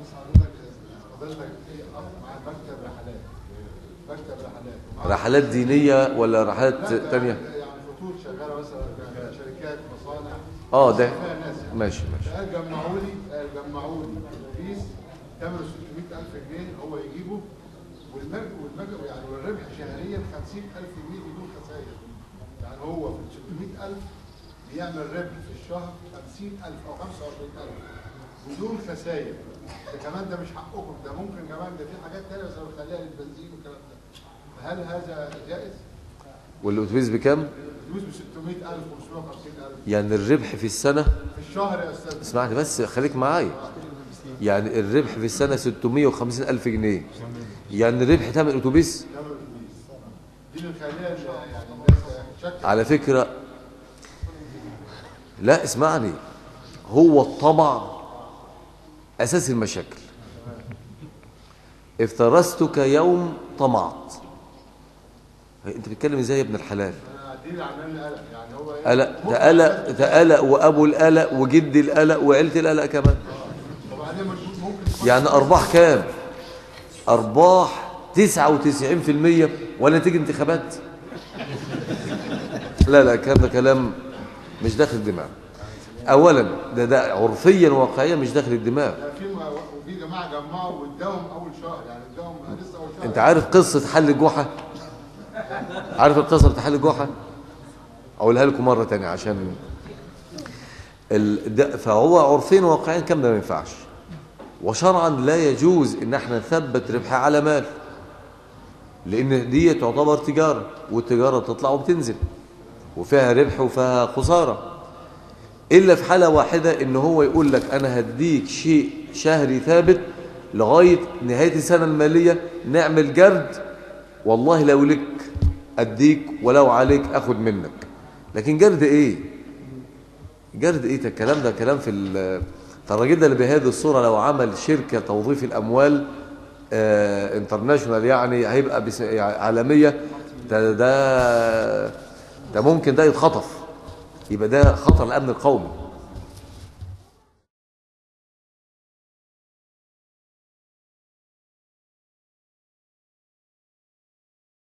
رحلات دينية ولا رحلات تانية يعني خطوط شغاله مثلا شركات مصانع اه ده فيها ناس يعني. ماشي ماشي قال جمعوا لي قال جمعوا لي اتوبيس ثمنه 600000 جنيه هو يجيبه والمج والمج يعني والربح شهريا 50000 جنيه بدون خسائر يعني هو في 600000 بيعمل ربح في الشهر 50000 او 25000 بدون خسائر ده كمان ده مش حقكم ده ممكن كمان ده في حاجات تانية بس انا بخليها للبنزين والكلام ده فهل هذا جائز؟ والأتوبيس بكام فلوس ب 600000 550000 يعني الربح في السنة في الشهر يا استاذ اسمعني بس خليك معايا يعني الربح في السنة 650 ألف جنيه يعني الربح تمن أتوبيس كام الفلوس؟ دي اللي مخليها يعني الناس شك على فكرة لا اسمعني هو الطمع أساس المشاكل افترستك يوم طمعت انت بتتكلم ازاي يا ابن الحلال انا دي اللي عامل لي قلق يعني هو ايه؟ قلق ده قلق ده قلق وابو القلق وجد القلق وعيله القلق كمان وبعدين مش ممكن تكون يعني ارباح كام ارباح 99% ولا تيجي انتخابات لا لا الكلام ده كلام مش داخل الدماغ اولا ده ده عرفيا وواقعيا مش داخل الدماغ في وفي جماعه جمعوا واداهم اول شهر يعني اداهم لسه اول شهر انت عارف قصه حل جحا عارف القصه بتاع حل جحا اقولها لكم مره تانية عشان ال... ده فهو عرفيا وواقعيا كم ده ما ينفعش وشرعا لا يجوز ان احنا نثبت ربح على مال لان دي تعتبر تجاره والتجاره بتطلع وبتنزل وفيها ربح وفيها خساره الا في حاله واحده ان هو يقول لك انا هديك شيء شهري ثابت لغايه نهايه السنه الماليه نعمل جرد والله لو لك اديك ولو عليك اخد منك لكن جرد ايه جرد ايه ده الكلام ده كلام في ال- فالراجل ده اللي بهذه الصوره لو عمل شركه توظيف الاموال آه انترناشونال يعني هيبقى بس يعني عالميه ده ده ده ممكن ده يتخطف يبقى ده خطر الامن القومي